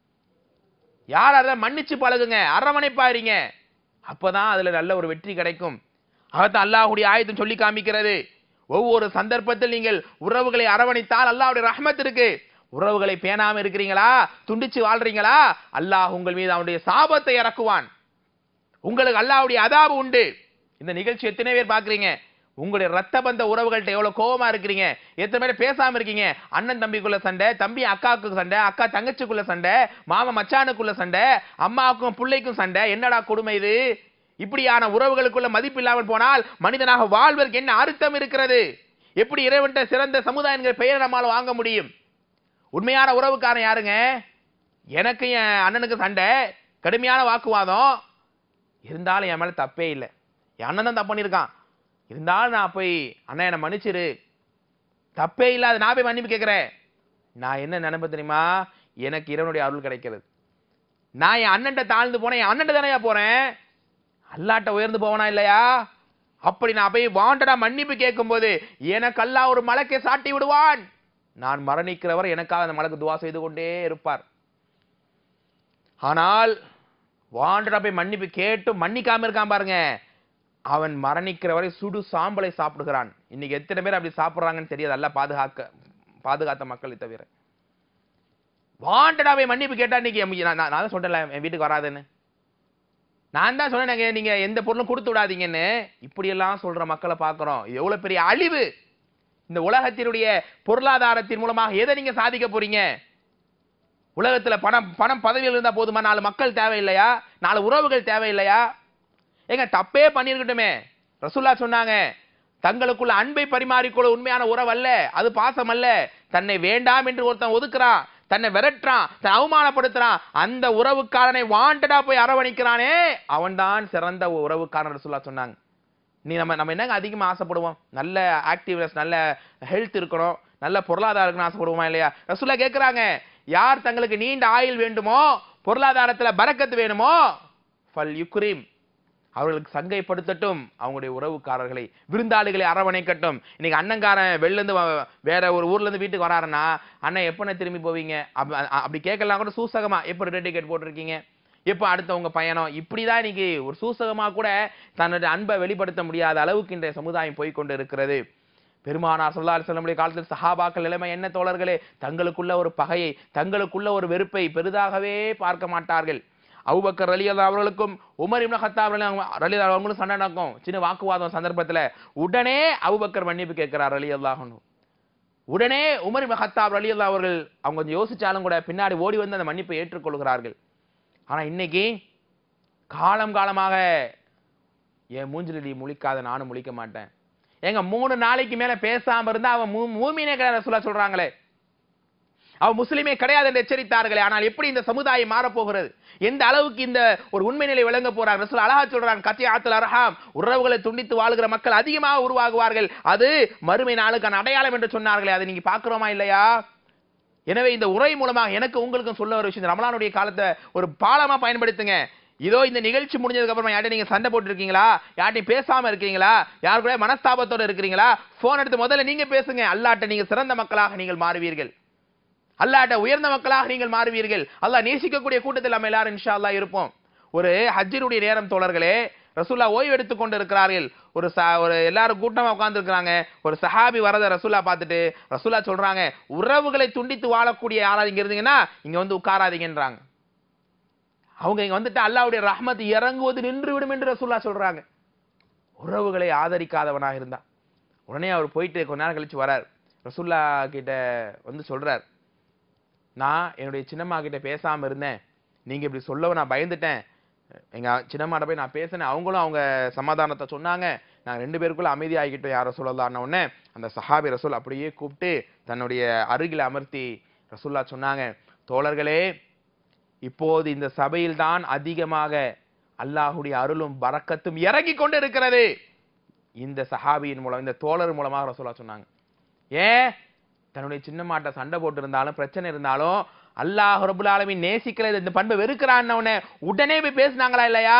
யார் அதை மன்னிச்சு பழகுங்க அரவணைப்பாருங்க அப்பதான் அதுல நல்ல ஒரு வெற்றி கிடைக்கும் அதான் அல்லாஹ்வுடைய ஆயத்தம் சொல்லி காமிக்கிறது ஒவ்வொரு சந்தர்ப்பத்தில் நீங்கள் உறவுகளை அரவணைத்தால் அல்லாஹ்வுடைய ரஹ்மத் இருக்கு உறவுகளை பேணாம இருக்கிறீங்களா துண்டிச்சு வாழ்றீங்களா அல்லாஹ் உங்கள் மீது அவனுடைய சாபத்தை இறக்குவான் உங்களுக்கு அல்லாஹ்வுடைய அதாபு உண்டு இந்த நிகழ்ச்சி எத்தனை பேர் பாக்குறீங்க உங்களுடைய ரத்த பந்த உறவுகள்ட்ட எவ்வளவு கோவமா இருக்கிறீங்க எத்தனை பேர் பேசாம இருக்கீங்க அண்ணன் தம்பிக்குள்ள சண்டை தம்பி அக்காவுக்கு சண்டை அக்கா தங்கச்சிக்குள்ள சண்டை மாமா மச்சானுக்குள்ள சண்டை அம்மாவுக்கும் பிள்ளைக்கும் சண்டை என்னடா கொடுமை இது இப்படியான உறவுகளுக்குள்ள மதிப்பு இல்லாமல் போனால் மனிதனாக வாழ்வதற்கு என்ன அர்த்தம் இருக்கிறது எப்படி இறைவன்ட்ட சிறந்த சமுதாயங்கிற பெயரை நம்மால வாங்க முடியும் உண்மையான உறவுக்காரன் யாருங்க எனக்கு என் அண்ணனுக்கு சண்டை கடுமையான வாக்குவாதம் இருந்தாலும் என் மேல தப்பே இல்லை என் அண்ணன் தான் தப்பு பண்ணியிருக்கான் இருந்தாலும் நான் போய் அண்ணன் என்னை மன்னிச்சிரு தப்பே இல்லாத நான் போய் மன்னிப்பு கேட்கிறேன் நான் என்ன நினைப்பேன் தெரியுமா எனக்கு இறைவனுடைய அருள் கிடைக்கிறது நான் என் அண்ணன்ட்ட தாழ்ந்து போனேன் என் அண்ணன்ட்ட தானே போறேன் அல்லாட்ட உயர்ந்து போவனா இல்லையா அப்படி நான் போய் வாண்டடா மன்னிப்பு கேட்கும்போது எனக்கு அல்லாஹ் ஒரு மலக்கை சாட்டி விடுவான் நான் மரணிக்கிறவர் எனக்காக அந்த மலக்கு துவா செய்து கொண்டே இருப்பார் ஆனால் வாண்டடா போய் மன்னிப்பு கேட்டும் மன்னிக்காம இருக்கான் பாருங்க அவன் மரணிக்கிற வரை சுடு சாம்பலை சாப்பிடுகிறான் இன்னைக்கு எத்தனை பேர் அப்படி சாப்பிடுறாங்கன்னு தெரியாது அல்ல பாதுகாக்க பாதுகாத்த மக்களை தவிர வாண்டடாவே மன்னிப்பு கேட்டா இன்னைக்கு எம் நான் நான் தான் சொல்றேன்ல என் வீட்டுக்கு வராதுன்னு நான் தான் சொன்னேன் நீங்க எந்த பொருளும் கொடுத்து விடாதீங்கன்னு இப்படியெல்லாம் சொல்ற மக்களை பார்க்கிறோம் இது எவ்வளவு பெரிய அழிவு இந்த உலகத்தினுடைய பொருளாதாரத்தின் மூலமாக எதை நீங்க சாதிக்க போறீங்க உலகத்துல பணம் பணம் பதவியில் இருந்தா போதுமா நாலு மக்கள் தேவையில்லையா நாலு உறவுகள் தேவையில்லையா ஏங்க தப்பே பண்ணிருக்கட்டுமே ரசூல்லா சொன்னாங்க தங்களுக்குள்ள அன்பை பரிமாறிக்கொள்ள உண்மையான உறவு அல்ல அது பாசம் அல்ல தன்னை வேண்டாம் என்று ஒருத்தன் ஒதுக்குறான் தன்னை விரட்டுறான் தன்னை அவமானப்படுத்துறான் அந்த உறவுக்காரனை வாண்டடா போய் அரவணைக்கிறானே அவன்தான் சிறந்த உறவுக்காரன் ரசூல்லா சொன்னாங்க நீ நம்ம நம்ம என்னங்க அதிகமா ஆசைப்படுவோம் நல்ல ஆக்டிவ்னஸ் நல்ல ஹெல்த் இருக்கணும் நல்ல பொருளாதாரம் இருக்கணும் ஆசைப்படுவோமா இல்லையா ரசூல்லா கேட்குறாங்க யார் தங்களுக்கு நீண்ட ஆயுள் வேண்டுமோ பொருளாதாரத்துல பரக்கத்து வேணுமோ ஃபல் யுக்ரீம் அவர்களுக்கு சங்கைப்படுத்தட்டும் அவங்களுடைய உறவுக்காரர்களை விருந்தாளிகளை அரவணைக்கட்டும் இன்னைக்கு அண்ணங்காரன் வெளில இருந்து வ- வேற ஒரு ஊர்ல இருந்து வீட்டுக்கு வராருன்னா அண்ணன் எப்ப திரும்பி போவீங்க அப்ப- அ- அப்படி கேட்கலாம் கூட சூசகமா எப்போ ரிட்டர்ன் டிக்கெட் போட்டிருக்கீங்க எப்போ அடுத்தவங்க பயணம் இப்படிதான் இன்னைக்கு ஒரு சூசகமா கூட தன்னுடைய அன்பை வெளிப்படுத்த முடியாத அளவுக்கு இன்றைய சமுதாயம் போய்க்கொண்டு இருக்கிறது பெருமானார் சொல்லா செல்லமுடைய காலத்தில் சஹாபாக்கள் நிலைமை என்ன தோழர்களே தங்களுக்குள்ள ஒரு பகையை தங்களுக்குள்ள ஒரு வெறுப்பை பெரிதாகவே பார்க்க மாட்டார்கள் அபூபக்கர் ரலியல்லா அவர்களுக்கும் உமர் இப்னு கத்தாப் ரலியல்லா அவங்களும் சண்டை நடக்கும் சின்ன வாக்குவாதம் சந்தர்ப்பத்துல உடனே அபூபக்கர் மன்னிப்பு கேட்கிறார் ரலியல்லாஹு உடனே உமர் இப்னு கத்தாப் ரலியல்லா அவர்கள் அவங்க கொஞ்சம் யோசிச்சாலும் கூட பின்னாடி ஓடி வந்து அந்த மன்னிப்பை ஏற்றுக்கொள்கிறார்கள் ஆனா இன்னைக்கு காலம் காலமாக என் மூஞ்சில நீ முழிக்காத நானும் முழிக்க மாட்டேன் ஏங்க மூணு நாளைக்கு மேல பேசாம இருந்தா அவன் மூ- மூமினே கிடையாது சொல்ல சொல்றாங்களே அவன் முஸ்லிமே கிடையாது என்று எச்சரித்தார்களே ஆனால் எப்படி இந்த சமுதாயம் மாறப்போகிறது எந்த அளவுக்கு இந்த ஒரு உண்மை நிலை விளங்க போறாங்க ரசூல் அழகா சொல்றான் கத்தி ஆத்தல் அரஹாம் உறவுகளை துண்டித்து வாழுகிற மக்கள் அதிகமாக உருவாகுவார்கள் அது மறுமை நாளுக்கான அடையாளம் என்று சொன்னார்களே அதை நீங்க பார்க்கிறோமா இல்லையா எனவே இந்த உரை மூலமாக எனக்கு உங்களுக்கும் சொல்ல ஒரு விஷயம் இந்த ரமலானுடைய காலத்தை ஒரு பாலமா பயன்படுத்துங்க இதோ இந்த நிகழ்ச்சி முடிஞ்சதுக்கு அப்புறமா யார்ட்ட நீங்க சண்டை போட்டு இருக்கீங்களா யார்ட்டையும் பேசாம இருக்கீங்களா யாரு கூட மனஸ்தாபத்தோட இருக்கிறீங்களா போன் எடுத்து முதல்ல நீங்க பேசுங்க அல்லாட்ட நீங்க சிறந்த மக்களாக நீங்கள் மாறுவீர்கள் அல்லாட்ட உயர்ந்த மக்களாக நீங்கள் மாறுவீர்கள் அல்லாஹ் நேசிக்கக்கூடிய கூட்டத்தில் நம்ம எல்லாரும் இன்ஷா அல்லாஹ் இருப்போம் ஒரு ஹஜ்ஜினுடைய நேரம் தோழர்களே ரசூல்லா ஓய்வு எடுத்துக் கொண்டு இருக்கிறார்கள் ஒரு ச ஒரு எல்லாரும் கூட்டமா உட்கார்ந்து இருக்கிறாங்க ஒரு சஹாபி வரத ரசூல்லா பார்த்துட்டு ரசூல்லா சொல்றாங்க உறவுகளை துண்டித்து வாழக்கூடிய யாராவது இங்க இருந்தீங்கன்னா இங்க வந்து உட்காராதீங்கன்றாங்க அவங்க இங்க வந்துட்டு அல்லாஹ்வுடைய ரஹ்மத் இறங்குவது நின்று விடும் என்று ரசூல்லா சொல்றாங்க உறவுகளை ஆதரிக்காதவனாக இருந்தா உடனே அவர் போயிட்டு கொஞ்ச நேரம் கழிச்சு வரார் ரசூல்லா கிட்ட வந்து சொல்றார் நான் என்னுடைய சின்னம்மா கிட்ட பேசாம இருந்தேன் நீங்க இப்படி சொல்லவும் நான் பயந்துட்டேன் எங்க சின்னம்மாட்ட போய் நான் பேசினேன் அவங்களும் அவங்க சமாதானத்தை சொன்னாங்க நான் ரெண்டு பேருக்குள்ள அமைதி ஆகிக்கிட்டோம் யார சொல்லலாம்னு உடனே அந்த சஹாபி ரசூல் அப்படியே கூப்பிட்டு தன்னுடைய அருகில் அமர்த்தி ரசூல்லா சொன்னாங்க தோழர்களே இப்போது இந்த சபையில் தான் அதிகமாக அல்லாஹுடைய அருளும் பரக்கத்தும் இறங்கி கொண்டு இருக்கிறது இந்த சஹாபியின் மூலம் இந்த தோழர் மூலமாக ரசூலா சொன்னாங்க ஏன் தன்னுடைய சின்ன மாட்ட சண்டை போட்டு இருந்தாலும் பிரச்சனை இருந்தாலும் அல்லாஹ் ரபுல் ஆலமீன் நேசிக்கிறது இந்த பண்பை வெறுக்கிறான்னு உடனே உடனே போய் பேசுனாங்களா இல்லையா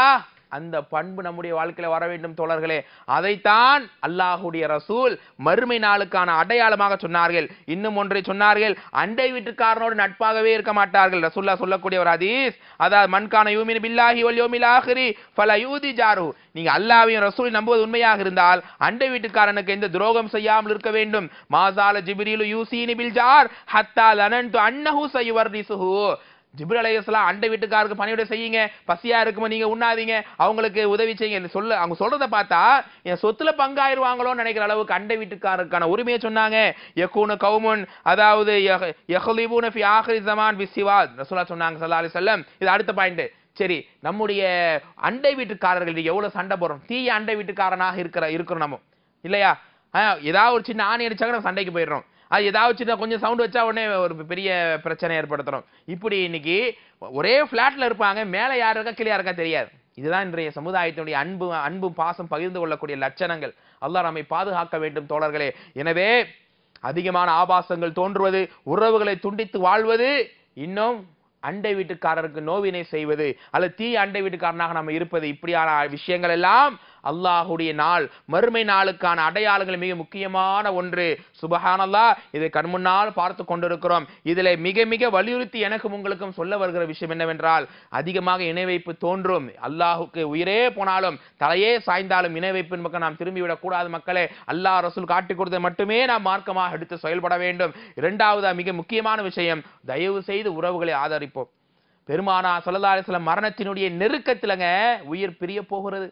அந்த பண்பு நம்முடைய வாழ்க்கையில வர வேண்டும் தோழர்களே அதைத்தான் அல்லாஹுடைய ரசூல் மறுமை நாளுக்கான அடையாளமாக சொன்னார்கள் இன்னும் ஒன்றை சொன்னார்கள் அண்டை வீட்டுக்காரனோடு நட்பாகவே இருக்க மாட்டார்கள் ரசூல்லா சொல்லக்கூடிய ஒரு ஹதீஸ் அதாவது மண்கான யூமின் பில்லாஹி வல் யோமில் ஆஹிரி ஃபல யூதி ஜாரு நீங்க அல்லாஹ்வையும் ரசூலை நம்புவது உண்மையாக இருந்தால் அண்டை வீட்டுக்காரனுக்கு எந்த துரோகம் செய்யாமல் இருக்க வேண்டும் மாசால ஜிப்ரீலு யூசீனி பில் ஜார் ஹத்தா லனன்து அன்னஹு சயுவர்ரிசுஹு ஜிப்ரல் அலைஹிஸ்ஸலாம் அண்டை வீட்டுக்காருக்கு பணிவிட செய்யுங்க பசியா இருக்கும்போது நீங்க உண்ணாதீங்க அவங்களுக்கு உதவி செய்யுங்க சொல்ல அவங்க சொல்றத பார்த்தா என் சொத்துல பங்காயிருவாங்களோன்னு நினைக்கிற அளவுக்கு அண்டை வீட்டுக்காரருக்கான உரிமையை சொன்னாங்க யக்கூனு கௌமுன் அதாவது யஹ- யஹ்லிபூன ஃபி ஆஹிரி ஜமான் பிஸ்ஸிவாத் ரசூலுல்லாஹ் சொன்னாங்க ஸல்லல்லாஹு அலைஹி வஸல்லம் இது அடுத்த பாயிண்ட் சரி நம்முடைய அண்டை வீட்டுக்காரர்கள் எவ்வளவு சண்டை போடுறோம் தீய அண்டை வீட்டுக்காரனாக இருக்கிற இருக்கிறோம் நம்ம இல்லையா ஆ, ஏதாவது ஒரு சின்ன ஆணி அடிச்சாங்க நம்ம சண்டைக்கு போயிடுறோம் அது ஏதாவது சின்ன கொஞ்சம் சவுண்ட் வச்சா உடனே ஒரு பெரிய பிரச்சனை ஏற்படுத்துறோம் இப்படி இன்னைக்கு ஒரே ஃபிளாட்ல இருப்பாங்க மேலே யார் இருக்கா கீழே யாருக்கா தெரியாது இதுதான் இன்றைய சமுதாயத்தினுடைய அன்பு அன்பு பாசம் பகிர்ந்து கொள்ளக்கூடிய லட்சணங்கள் அல்லாஹ் நம்மை பாதுகாக்க வேண்டும் தோழர்களே எனவே அதிகமான ஆபாசங்கள் தோன்றுவது உறவுகளை துண்டித்து வாழ்வது இன்னும் அண்டை வீட்டுக்காரருக்கு நோவினை செய்வது அல்லது தீ அண்டை வீட்டுக்காரனாக நம்ம இருப்பது இப்படியான விஷயங்கள் எல்லாம் அல்லாஹுடைய நாள் மறுமை நாளுக்கான அடையாளங்கள் மிக முக்கியமான ஒன்று சுபஹானல்லா இதை கண்முன்னால் பார்த்து கொண்டிருக்கிறோம் இதில் மிக மிக வலியுறுத்தி எனக்கும் உங்களுக்கும் சொல்ல வருகிற விஷயம் என்னவென்றால் அதிகமாக இணை வைப்பு தோன்றும் அல்லாஹுக்கு உயிரே போனாலும் தலையே சாய்ந்தாலும் இணை வைப்பின் பக்கம் நாம் திரும்பிவிடக் கூடாது மக்களே அல்லாஹ் ரசூல் காட்டிக் கொடுத்ததை மட்டுமே நாம் மார்க்கமாக எடுத்து செயல்பட வேண்டும் இரண்டாவது மிக முக்கியமான விஷயம் தயவு செய்து உறவுகளை ஆதரிப்போம் பெருமானா ஸல்லல்லாஹு அலைஹி வஸல்லம் மரணத்தினுடைய நெருக்கத்திலங்க உயிர் பிரிய போகிறது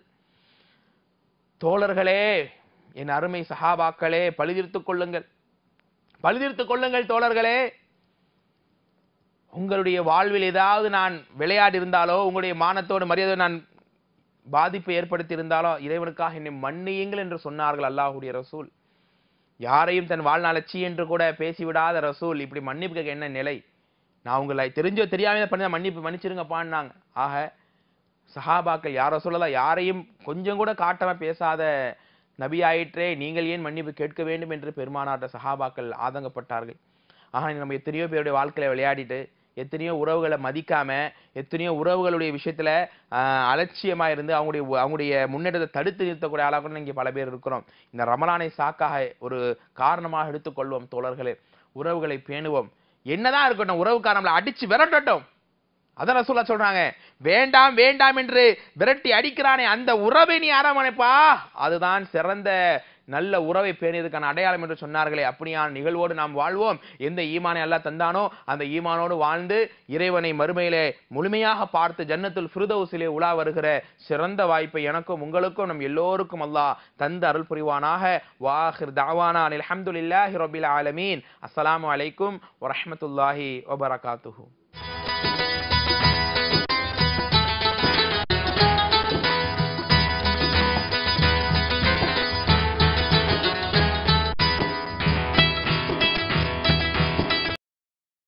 தோழர்களே என் அருமை சஹாபாக்களே பழுதிர்த்துக் கொள்ளுங்கள் பழுதிர்த்துக் கொள்ளுங்கள் தோழர்களே உங்களுடைய வாழ்வில் ஏதாவது நான் விளையாடி இருந்தாலோ உங்களுடைய மானத்தோடு மரியாதை நான் பாதிப்பு ஏற்படுத்தி இருந்தாலோ இறைவனுக்காக என்னை மன்னியுங்கள் என்று சொன்னார்கள் அல்லாஹ்வுடைய ரசூல் யாரையும் தன் வாழ்நாளச்சி என்று கூட பேசிவிடாத ரசூல் இப்படி மன்னிப்பு கேட்க என்ன நிலை நான் உங்களை தெரிஞ்சோ தெரியாம பண்ணி மன்னிப்பு மன்னிச்சிருங்கப்பான்னாங்க ஆக சஹாபாக்கள் யாரோ சொல்லலாம் யாரையும் கொஞ்சம் கூட காட்டாம பேசாத நபி ஆயிற்றே நீங்கள் ஏன் மன்னிப்பு கேட்க வேண்டும் என்று பெருமானாட்ட சஹாபாக்கள் ஆதங்கப்பட்டார்கள் ஆக நம்ம எத்தனையோ பேருடைய வாழ்க்கையில விளையாடிட்டு எத்தனையோ உறவுகளை மதிக்காம எத்தனையோ உறவுகளுடைய விஷயத்துல ஆஹ், அலட்சியமா இருந்து அவங்களுடைய அவங்களுடைய முன்னேற்றத்தை தடுத்து நிறுத்தக்கூடிய ஆளாக கூட இங்கே பல பேர் இருக்கிறோம் இந்த ரமலானை சாக்காக ஒரு காரணமாக எடுத்துக்கொள்வோம் தோழர்களே உறவுகளை பேணுவோம் என்னதான் இருக்கட்டும் உறவுக்கார நம்மளை அடிச்சு விரட்டட்டும் அதான் ரசூலா சொல்றாங்க வேண்டாம் வேண்டாம் என்று விரட்டி அடிக்கிறானே அந்த உறவை நீ அரவணைப்பா அதுதான் சிறந்த நல்ல உறவை பேணியதுக்கான அடையாளம் என்று சொன்னார்களே அப்படியான நிகழ்வோடு நாம் வாழ்வோம் எந்த ஈமானை அல்லாஹ் தந்தானோ அந்த ஈமானோடு வாழ்ந்து இறைவனை மறுமையிலே முழுமையாக பார்த்து ஜன்னத்துல் ஃபிருதௌஸிலே உலா வருகிற சிறந்த வாய்ப்பை எனக்கும் உங்களுக்கும் நம் எல்லோருக்கும் அல்லாஹ் தந்து அருள் புரிவானாக வாஹிர் தாவானா அல்ஹம்துலில்லாஹி ரபில் ஆலமீன் அஸ்ஸலாமு அலைக்கும் வரஹ்மத்துல்லாஹி வபரகாத்துஹு